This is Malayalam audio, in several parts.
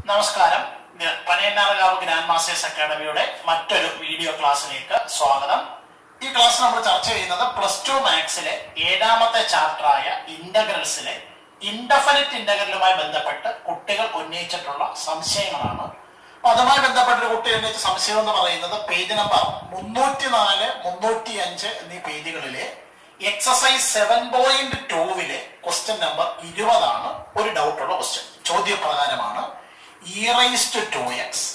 നമസ്കാരം ഇത് പനയന്നാറകാവ് ഗ്രാൻഡ് മാസ്റ്റേഴ്സ് അക്കാഡമിയുടെ മറ്റൊരു വീഡിയോ ക്ലാസ്സിലേക്ക് സ്വാഗതം ഈ ക്ലാസ് നമ്മൾ ചർച്ച ചെയ്യുന്നത് പ്ലസ് ടു മാത്സിലെ ഏഴാമത്തെ ചാപ്റ്ററായ ഇന്റഗ്രൽസിലെ ഇൻഡഫനിറ്റ് ഇന്റഗ്രലുമായി ബന്ധപ്പെട്ട് കുട്ടികൾ ഉന്നയിച്ചിട്ടുള്ള സംശയങ്ങളാണ് അപ്പൊ അതുമായി ബന്ധപ്പെട്ട ഒരു കുട്ടി ഉന്നയിച്ച സംശയം എന്ന് പറയുന്നത് പേജ് നമ്പർ മുന്നൂറ്റി നാല് മുന്നൂറ്റി അഞ്ച് എന്നീ പേജുകളിലെ എക്സസൈസ് സെവൻ പോയിന്റ് ടൂവിലെ ക്വസ്റ്റ്യൻ നമ്പർ ഇരുപതാണ് ഒരു ഡൗട്ടുള്ള ക്വസ്റ്റ്യൻ ചോദ്യപ്രകാരമാണ് e raise to two x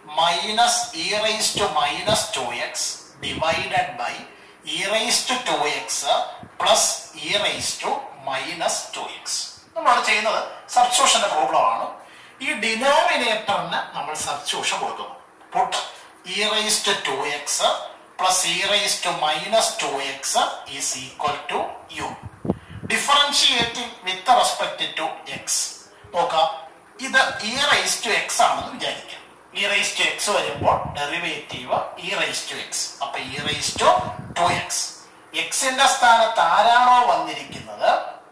minus e raise to minus two x divided by e raise to two x plus e raise to minus two x നമ്മൾ ചെയ്യുന്നത് സബ്സ്റ്റിറ്റ്യൂഷന്റെ പ്രോബ്ലം ആണ് ഈ ഡിനോമിനേറ്ററിന് നമ്മൾ സബ്സ്റ്റിറ്റ്യൂഷൻ കൊടുക്കുന്നു put e raise to two x plus e raise to minus two x is equal to u differentiating with respect to x നോക്കാം ഇത് ഇ റൈസ് ടു എക്സ് ആണെന്ന് വിചാരിക്കാം ഇ റൈസ് ടു എക്സ് വരുമ്പോൾ derivative e raise to x അപ്പൊ e raise to two x എക്സിന്റെ സ്ഥാനത്ത് ആരാണോ വന്നിരിക്കുന്നത്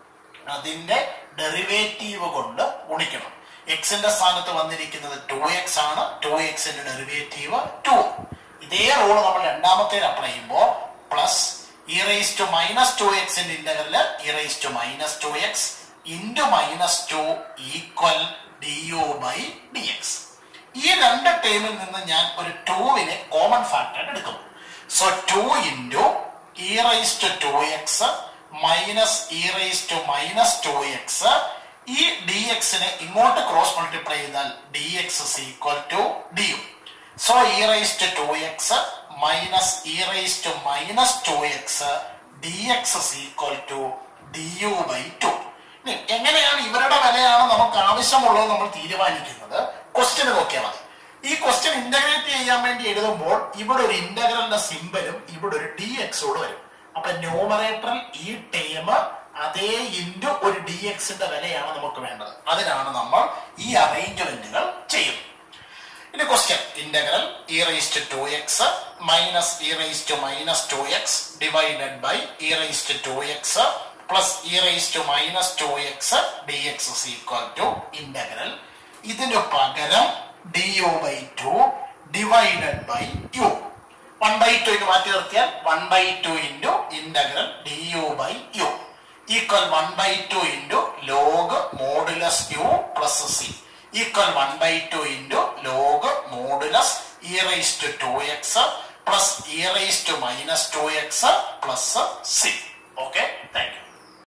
അതിന്റെ ഡെറിവേറ്റീവ് കൊണ്ട് ഗുണിക്കണം എക്സിന്റെ സ്ഥാനത്ത് വന്നിരിക്കുന്നത് ടു എക്സ് ആണ് ടു എക്സിന്റെ ഡെറിവേറ്റീവ് ടു ഇതേ റൂൾ നമ്മൾ രണ്ടാമത്തേൽ അപ്ലൈ ചെയ്യുമ്പോൾ plus e raise to minus two എക്സിന്റെ integral e raise to minus two x into minus two equal d u by d x ഈ രണ്ട് ടേമിൽ നിന്ന് ഞാൻ ഒരു ടൂവിനെ കോമൺ ഫാക്ടർ എടുക്കുന്നു so two into e raise to two x minus e raise to minus two x ഈ ഡി എക്സിനെ ഇങ്ങോട്ട് ക്രോസ് മൾട്ടിപ്ലൈ ചെയ്താൽ d x equal to d u so e raise to two x minus e raise to minus two x d x equal to d u by two എങ്ങനെയാണ് ഇവരുടെ വിലയാണ് നമുക്ക് ആവശ്യമുള്ളത് നമ്മൾ തീരുമാനിക്കുന്നത് ക്വസ്റ്റ്യൻ നോക്കിയാൽ മതി ഈ ക്വസ്റ്റ്യൻ ഇന്റഗ്രേറ്റ് ചെയ്യാൻ വേണ്ടി എഴുതുമ്പോൾ ഇവിടെ ഒരു ഇന്റഗ്രലിന്റെ സിമ്പലും ഇവിടെ ഒരു ഡി എക്സോട് വരും അപ്പൊ ന്യൂമറേറ്ററിൽ ഈ ടേം അതേ ഇൻറ്റു ഒരു ഡി എക്സിന്റെ വിലയാണ് നമുക്ക് വേണ്ടത് അതിനാണ് നമ്മൾ ഈ അറേഞ്ച്മെന്റുകൾ ചെയ്യുന്നത് ഇനി question integral e raise to two x minus e raise to minus two x divided by e raise to two x plus e raise to minus two x d x equal to integral ഇതിനു പകരം d u by two divided by u one by two ഇത് മാറ്റി നിർത്തിയാൽ one by two into integral d u by u equal one by two into log modulus u plus C equal one by two into log modulus e raise to two x plus e raise to minus two x plus c okay thank U